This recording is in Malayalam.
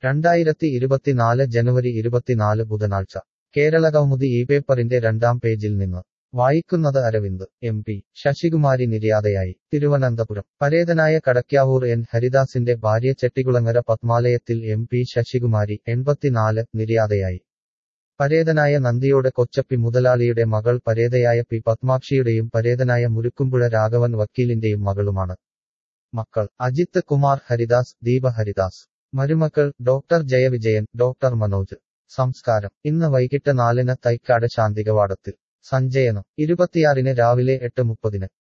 രണ്ടായിരത്തി ഇരുപത്തിനാല് ജനുവരി ഇരുപത്തിനാല് ബുധനാഴ്ച കേരള കൗമുദി ഈ പേപ്പറിന്റെ രണ്ടാം പേജിൽ നിന്ന് വായിക്കുന്നത് അരവിന്ദ് എം പി ശശികുമാരി നിര്യാതയായി തിരുവനന്തപുരം പരേതനായ കടയ്ക്കാവൂർ എൻ ഹരിദാസിന്റെ ഭാര്യ ചെട്ടികുളങ്ങര പത്മാലയത്തിൽ എം പി ശശികുമാരി എൺപത്തിനാല് നിര്യാതയായി പരേതനായ നന്ദിയോട് കൊച്ചപ്പി മുതലാളിയുടെ മകൾ പരേതയായ പി പത്മാക്ഷിയുടെയും പരേതനായ മുരുക്കുമ്പുഴ രാഘവൻ വക്കീലിന്റെയും മകളുമാണ് മക്കൾ അജിത്ത് കുമാർ ഹരിദാസ് ദീപ ഹരിദാസ് മരുമക്കൾ ഡോക്ടർ ജയവിജയൻ ഡോക്ടർ മനോജ് സംസ്കാരം ഇന്ന് വൈകിട്ട് നാലിന് തൈക്കാട് ശാന്തികവാടത്തിൽ സഞ്ചയനം ഇരുപത്തിയാറിന് രാവിലെ എട്ട് മുപ്പതിന്